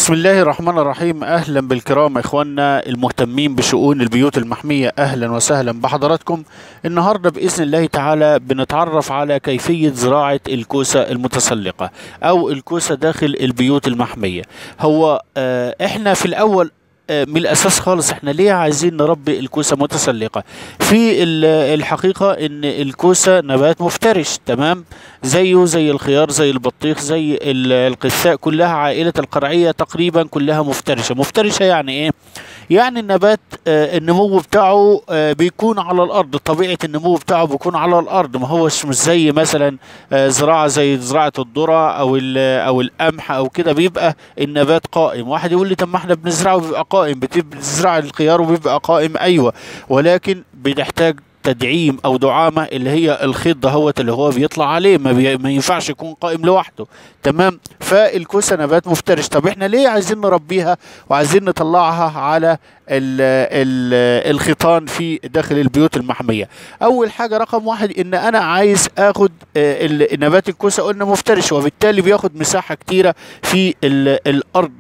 بسم الله الرحمن الرحيم اهلا بالكرام اخواننا المهتمين بشؤون البيوت المحميه اهلا وسهلا بحضراتكم النهارده باذن الله تعالى بنتعرف على كيفيه زراعه الكوسه المتسلقه او الكوسه داخل البيوت المحميه هو آه احنا في الاول آه، من الاساس خالص احنا ليه عايزين نربي الكوسه متسلقه في ال- الحقيقه ان الكوسه نبات مفترش تمام زيه زي الخيار زي البطيخ زي ال- القثاء كلها عائله القرعيه تقريبا كلها مفترشه مفترشه يعني ايه يعني النبات آه، النمو بتاعه آه، بيكون على الارض طبيعه النمو بتاعه بيكون على الارض ما هوش مش زي مثلا آه، زراعه زي زراعه الذره او ال- او القمح او كده بيبقى النبات قائم واحد يقول لي طب ما احنا بنزرعه بيبقى قائم بتزرع الخيار وبيبقى قائم ايوه ولكن بنحتاج تدعيم او دعامه اللي هي الخيط دهوت اللي هو بيطلع عليه ما, بي... ما ينفعش يكون قائم لوحده تمام فالكوسه نبات مفترش طب احنا ليه عايزين نربيها وعايزين نطلعها على ال... ال... الخيطان في داخل البيوت المحميه اول حاجه رقم واحد ان انا عايز اخد آه، ال- نبات الكوسه قلنا مفترش وبالتالي بياخد مساحه كتيره في ال... الارض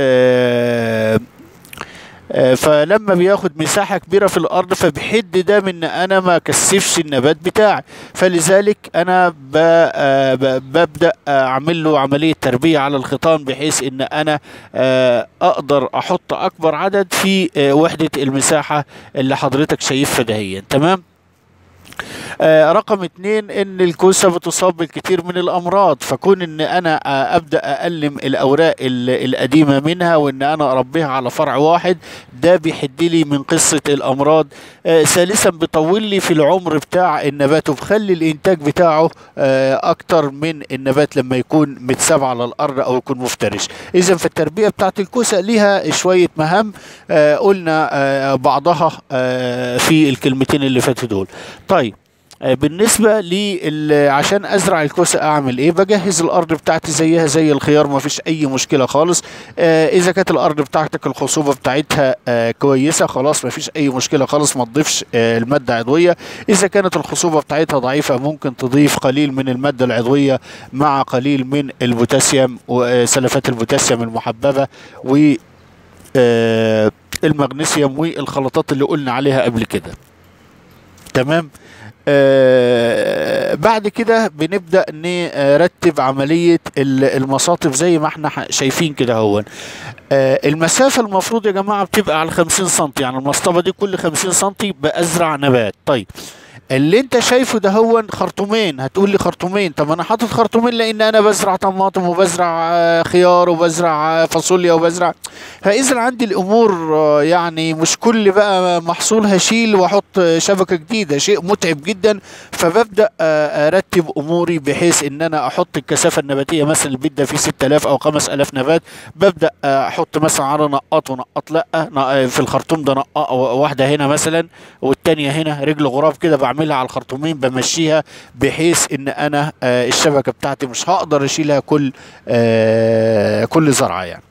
آه، آه، فلما بياخد مساحة كبيرة في الأرض فبحد ده من إن أنا ما كثفش النبات بتاعي فلذلك أنا ب- آه، ب- ببدأ أعمل له عملية تربية على الخيطان بحيث إن أنا آه، أقدر أحط أكبر عدد في آه، وحدة المساحة اللي حضرتك شايفها دهيا تمام آه، رقم اتنين ان الكوسه بتصاب بالكثير من الامراض فكون ان انا آه، ابدا اقلم الاوراق ال- القديمه منها وان انا اربيها على فرع واحد ده بيحد لي من قصه الامراض آه، ثالثا بيطول لي في العمر بتاع النبات وبخلي الانتاج بتاعه آه، اكتر من النبات لما يكون متساب على الارض او يكون مفترش اذا في التربيه بتاعت الكوسه ليها شويه مهام آه، قلنا آه، بعضها آه، في الكلمتين اللي فاتوا دول طيب آه، بالنسبة لي عشان أزرع الكوسة أعمل إيه؟ بجهز الأرض بتاعتي زيها زي الخيار ما فيش أي مشكلة خالص آه إذا كانت الأرض بتاعتك الخصوبة بتاعتها آه كويسة خلاص ما فيش أي مشكلة خالص ما تضيفش آه المادة عضوية إذا كانت الخصوبة بتاعتها ضعيفة ممكن تضيف قليل من المادة العضوية مع قليل من البوتاسيوم وسلفات البوتاسيوم المحببة و آه المغنيسيوم والخلطات اللي قلنا عليها قبل كده تمام آه بعد كده بنبدا نرتب عمليه ال- المصاطف زي ما احنا ح- شايفين كده هو آه المسافه المفروض يا جماعه بتبقى على 50 سم يعني المصطبه دي كل 50 سم بازرع نبات طيب اللي انت شايفه ده هو خرطومين هتقول لي خرطومين طب انا حاطط خرطومين لان انا بزرع طماطم وبزرع آه، خيار وبزرع آه، فاصوليا وبزرع فاذا عندي الامور آه، يعني مش كل بقى محصول هشيل واحط آه، شبكه جديده شيء متعب جدا فببدا آه، ارتب اموري بحيث ان انا احط الكثافه النباتيه مثلا البيت ده فيه 6000 او 5000 نبات ببدا آه، احط مثلا على نقاط ونقاط لا ن- في الخرطوم ده نقاط واحده هنا مثلا والتانية هنا رجل غراب كده بعملها على الخرطومين بمشيها بحيث ان انا آه، الشبكه بتاعتي مش هقدر اشيلها كل آه، كل زرعه يعني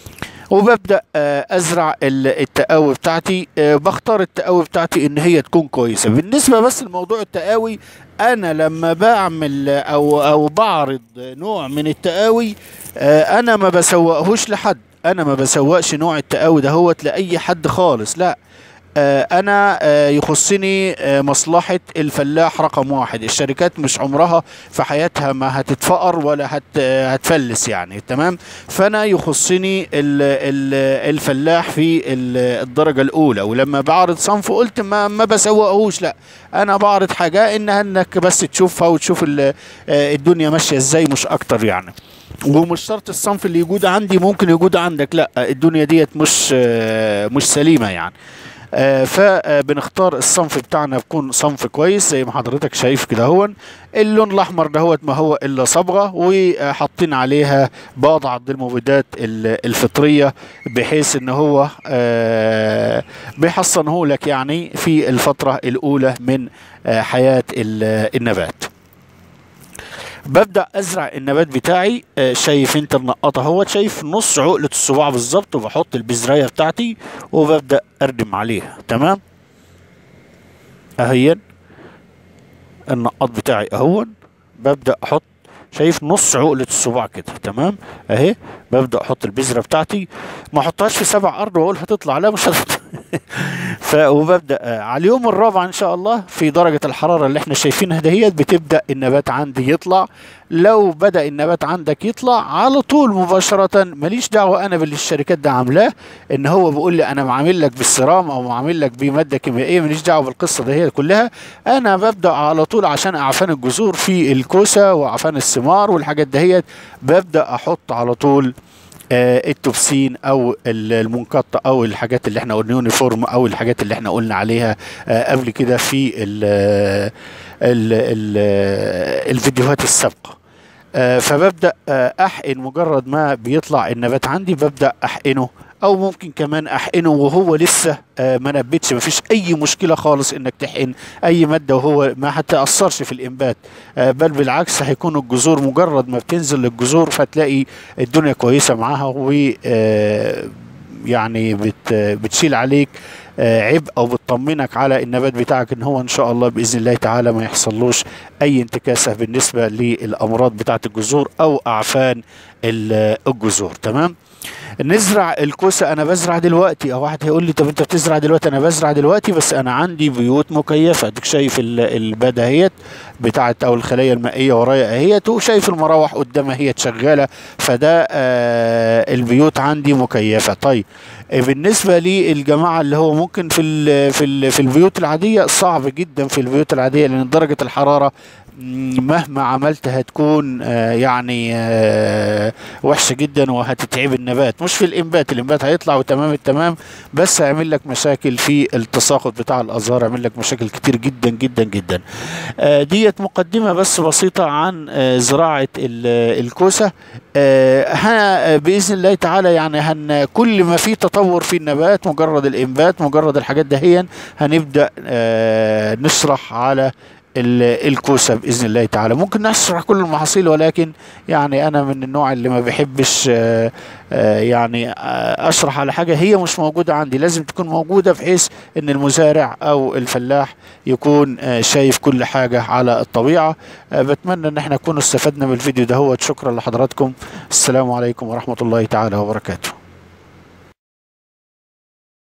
وببدا آه، ازرع ال- التقاوي بتاعتي آه، بختار التقاوي بتاعتي ان هي تكون كويسه بالنسبه بس لموضوع التقاوي انا لما بعمل او او بعرض نوع من التقاوي آه، انا ما بسوقهوش لحد انا ما بسوقش نوع التقاوي دهوت لاي حد خالص لا آه، انا آه، يخصني آه، مصلحة الفلاح رقم واحد الشركات مش عمرها في حياتها ما هتتفقر ولا هت آه، هتفلس يعني تمام فانا يخصني ال- ال- الفلاح في ال- الدرجة الاولى ولما بعرض صنف قلت ما ما بسوقهوش لا انا بعرض حاجة انها انك بس تشوفها وتشوف ال- آه، الدنيا ماشية ازاي مش اكتر يعني ومش شرط الصنف اللي يجود عندي ممكن يجود عندك لا الدنيا ديت مش آه، مش سليمة يعني آه، فبنختار الصنف بتاعنا بيكون صنف كويس زي ما حضرتك شايف كده هو اللون الاحمر دهوت ما هو الا صبغه وحاطين عليها بعض المبيدات ال- الفطريه بحيث ان هو آه، بيحصنه لك يعني في الفتره الاولى من آه، حياه ال- النبات ببدا ازرع النبات بتاعي آه، شايف انت النقاط اهوت شايف نص عقله الصباع بالظبط وبحط البذرايه بتاعتي وببدا اردم عليها تمام اهين النقاط بتاعي اهون ببدا احط شايف نص عقلة الصباع كده تمام اهي ببدأ احط البذرة بتاعتي ما احطهاش في سبع ارض واقول هتطلع لا مش هتطلع ف وببدأ آه، على اليوم الرابع ان شاء الله في درجة الحرارة اللي احنا شايفينها دهيت بتبدأ النبات عندي يطلع لو بدأ النبات عندك يطلع على طول مباشرة ماليش دعوة انا باللي الشركات ده عاملاه ان هو بيقول لي انا معامل لك بالسرام او معامل لك بمادة كيميائية ماليش دعوة بالقصة دهيت كلها انا ببدأ على طول عشان اعفان الجذور في الكوسة واعفان الثمار والحاجات دهيت ببدأ احط على طول آه، التوبسين او ال- المنقطع او الحاجات اللي احنا قلنا يونيفورم او الحاجات اللي احنا قلنا عليها آه، قبل كده في ال ال ال الفيديوهات السابقه آه، فببدا آه، احقن مجرد ما بيطلع النبات عندي ببدا احقنه او ممكن كمان احقنه وهو لسه آه، ما نبتش ما فيش اي مشكله خالص انك تحقن اي ماده وهو ما هتاثرش في الانبات آه، بل بالعكس هيكون الجذور مجرد ما بتنزل للجذور فتلاقي الدنيا كويسه معاها و آه، يعني بت بتشيل عليك آه، عبء او بتطمنك على النبات بتاعك ان هو ان شاء الله باذن الله تعالى ما يحصلوش اي انتكاسه بالنسبه للامراض بتاعه الجذور او اعفان ال- الجذور تمام نزرع الكوسه انا بزرع دلوقتي او واحد هيقول لي طب انت بتزرع دلوقتي انا بزرع دلوقتي بس انا عندي بيوت مكيفه اديك شايف ال- البدا اهيت بتاعت او الخلايا المائيه ورايا اهيت وشايف المراوح قدامها هي شغاله فده آه البيوت عندي مكيفه طيب آه، بالنسبه للجماعه اللي هو ممكن في ال في ال في البيوت العاديه صعب جدا في البيوت العاديه لان درجه الحراره مم، مهما عملت هتكون آه، يعني آه، وحشه جدا وهتتعب النبات مش في الانبات الانبات هيطلع وتمام التمام بس هيعمل لك مشاكل في التساقط بتاع الازهار هيعمل لك مشاكل كتير جدا جدا جدا آه، ديت مقدمه بس بسيطه عن آه، زراعه ال- الكوسه آه، ها باذن الله تعالى يعني هن كل ما في تطور في النبات مجرد الانبات مجرد الحاجات دهيا هنبدا آه، نشرح على ال- الكوسه باذن الله تعالى ممكن نشرح كل المحاصيل ولكن يعني انا من النوع اللي ما بحبش آه، آه، يعني آه، اشرح على حاجه هي مش موجوده عندي لازم تكون موجوده بحيث ان المزارع او الفلاح يكون آه، شايف كل حاجه على الطبيعه آه، بتمنى ان احنا نكون استفدنا من الفيديو ده هو شكرا لحضراتكم السلام عليكم ورحمه الله تعالى وبركاته